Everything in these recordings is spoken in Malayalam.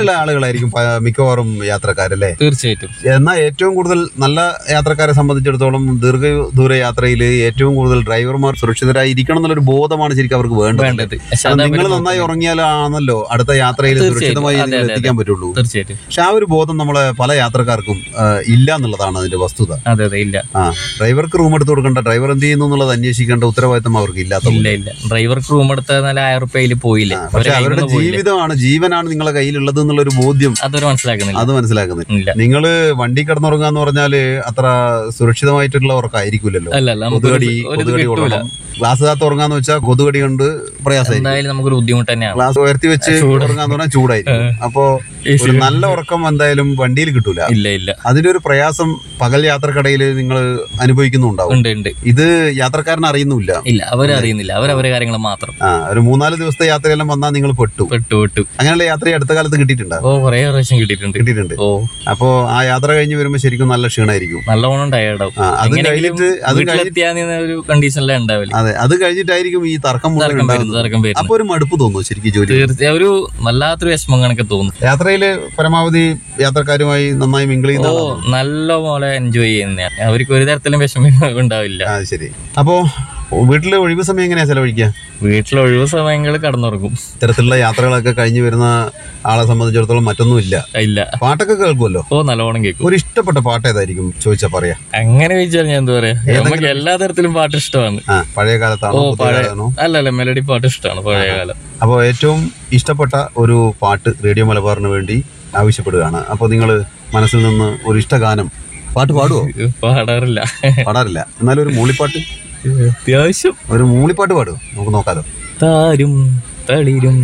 അങ്ങനെയുള്ള ആളുകളായിരിക്കും പ- മിക്കവാറും യാത്രക്കാരല്ലേ തീർച്ചയായിട്ടും എന്നാൽ ഏറ്റവും കൂടുതൽ നല്ല യാത്രക്കാരെ സംബന്ധിച്ചിടത്തോളം ദീർഘദൂര യാത്രയിൽ ഏറ്റവും കൂടുതൽ ഡ്രൈവർമാർ സുരക്ഷിതരായി ഇരിക്കണം എന്നുള്ളൊരു ബോധമാണ് ശരിക്കും അവർക്ക് വേണ്ടത് വേണ്ടത് പക്ഷെ കാരണം അത് നിങ്ങൾ അവര് നന്നായി ഉറങ്ങിയാലാണല്ലോ അടുത്ത യാത്രയിൽ തീർച്ചയായും. സുരക്ഷിതമായി അതെ, നിങ്ങൾ അതെ, എത്തിക്കാൻ പറ്റുള്ളൂ തീർച്ചയായിട്ടും പക്ഷെ ആ ഒരു ബോധം നമ്മളെ പല യാത്രക്കാർക്കും ആ, ഇല്ല എന്നുള്ളതാണ് അതിന്റെ വസ്തുത അതെ അതെ ഇല്ല ആ ഡ്രൈവർക്ക് റൂം എടുത്ത് കൊടുക്കേണ്ട ഡ്രൈവർ എന്ത് ചെയ്യുന്നു എന്നുള്ളത് അന്വേഷിക്കേണ്ട ഉത്തരവാദിത്തം അവർക്ക് ഇല്ലാത്ത ഇല്ല ഇല്ല ഡ്രൈവർക്ക് റൂം എടുത്ത നല്ല ആയിരം റുപ്യയിൽ പോയില്ലേ പക്ഷെ അവരെ അവരുടെ കയ്യിന്ന് പോയില്ലേ ജീവിതമാണ് ജീവനാണ് നിങ്ങളെ കയ്യിലുള്ളത് എന്നുള്ള ഒരു ബോധ്യം അതൊരു മനസ്സിലാക്കുന്നില്ല അത് മനസ്സിലാക്കുന്നത് ഇല്ല നിങ്ങള് വണ്ടി കിടന്നുറങ്ങുക എന്ന് പറഞ്ഞാല് അത്ര സുരക്ഷിതമായിട്ടുള്ള ഉറക്കായിരിക്കില്ലല്ലോ അല്ല അല്ല നമുക്ക് കൊതുകടി ഒരു ഇത് കൊതുകടി കിട്ടൂല കൊള്ളണം ഗ്ലാസ് കാത്ത് ഉറങ്ങാന്ന് വെച്ചാൽ കൊതുകടി കൊണ്ട് പ്രയാസമായിരിക്കും എന്തായാലും നമുക്കൊരു ബുദ്ധിമുട്ട് തന്നെയാണ് ഗ്ലാസ് ഉയർത്തി വെച്ച് ഉറങ്ങാന്ന് പറഞ്ഞാൽ ചൂടായിരിക്കും അപ്പോ ഒരു നല്ല ഉറക്കം എന്തായാലും വണ്ടിയിൽ കിട്ടൂല ഇല്ല ഇല്ല അതിന്റെ ഒരു പ്രയാസം പകൽ യാത്രക്കിടയിൽ നിങ്ങൾ അനുഭവിക്കുന്നുണ്ടാവും ഉണ്ട് ഉണ്ട് ഇത് യാത്രക്കാരൻ അറിയുന്നുമില്ല ഇല്ല അവരറിയുന്നില്ല അവരവരെ കാര്യങ്ങൾ മാത്രം ആ ഒരു മൂന്നാല് ദിവസത്തെ യാത്രയെല്ലാം വന്നാൽ നിങ്ങൾ പെട്ടു പെട്ടു പെട്ടു അങ്ങനെയുള്ള യാത്ര ഈ അടുത്ത കാലത്ത് കിട്ടിയിട്ടുണ്ടോ ഓ കുറെ പ്രാവശ്യം കിട്ടിയിട്ടുണ്ട് കിട്ടിയിട്ടുണ്ട് ഓ അപ്പോ ആ യാത്ര കഴിഞ്ഞ് വരുമ്പോൾ ശരിക്കും നല്ല ക്ഷീണമായിരിക്കും നല്ലോണം ടയർഡാവും ആ അത് കഴിഞ്ഞിട്ട് അത് കഴിഞ്ഞ് വീട്ടിലെത്തിയാന്ന് ഒരു കണ്ടീഷനിലാണ് ഉണ്ടാവില്ല അതെ അത് കഴിഞ്ഞിട്ടായിരിക്കും ഈ തർക്കം മുഴുവൻ തർക്കം വരുന്നത് ഉണ്ടാകുന്നത് തർക്കം വരുന്നത് അപ്പൊ ഒരു മടുപ്പ് തോന്നുന്നു ശരിക്കും ജോലി തീർച്ചയായും ഒരു വല്ലാത്തൊരു വിഷമം കണക്കെ തോന്നും യാത്രയില് പരമാവധി യാത്രക്കാരുമായി നന്നായി മിങ്കിൾ ചെയ്യുന്ന ഓ ആളാണോ? നല്ല പോലെ എൻജോയ് ചെയ്യുന്നതാണ് അവർക്ക് ഒരു തരത്തിലും വിഷമം ഉണ്ടാവില്ല ആ ശരി അപ്പോ വീട്ടില് ഒഴിവ് സമയം എങ്ങനെയാ ചെലവഴിക്കുക വീട്ടിൽ ഒഴിവ് സമയങ്ങൾ കടന്നുറങ്ങും ഇത്തരത്തിലുള്ള യാത്രകളൊക്കെ കഴിഞ്ഞു വരുന്ന ആളെ സംബന്ധിച്ചിടത്തോളം മറ്റൊന്നും ഇല്ല ഇല്ല പാട്ടൊക്കെ കേൾക്കുമല്ലോ ഓ നല്ലോണം കേൾക്കും ഒരു ഇഷ്ടപ്പെട്ട പാട്ട് ഏതായിരിക്കും ചോദിച്ചാ പറയാ അങ്ങനെ ചോദിച്ചാൽ ഞാൻ എന്താ പറയാ നമുക്ക് എല്ലാ തരത്തിലും പാട്ട് ഇഷ്ടമാണ് ആ പഴയ കാലത്താണോ ഓ പുതിയ പഴയ കാലത്താണോ അല്ല അല്ല മെലഡി പാട്ട് ഇഷ്ടമാണ് പഴയ കാലം അപ്പോൾ ഏറ്റവും ഇഷ്ടപ്പെട്ട ഒരു പാട്ട് റേഡിയോ മലബാറിന് വേണ്ടി ആവശ്യപ്പെടുകയാണ് അപ്പോൾ നിങ്ങൾ മനസ്സിൽ നിന്ന് ഒരു ഇഷ്ടഗാനം പാട്ട് പാടുവോ പാടാറില്ല പാടാറില്ല എന്നാലും ഒരു മൂളിപ്പാട്ട് അത്യാവശ്യം ഒരു മൂളിപ്പാട്ട് പാടും നമുക്ക് നോക്കാലോ താരും തളിരും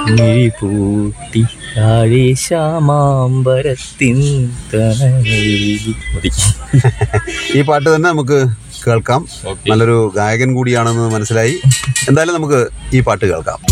മിഴിപൂട്ടി താഴെ ശ്യാമാമ്പരത്തിൻ തനയിൽ മതി ഈ പാട്ട് തന്നെ നമുക്ക് കേൾക്കാം ഓക്കെ നല്ലൊരു ഗായകൻ കൂടിയാണെന്ന് മനസ്സിലായി എന്തായാലും നമുക്ക് ഈ പാട്ട് കേൾക്കാം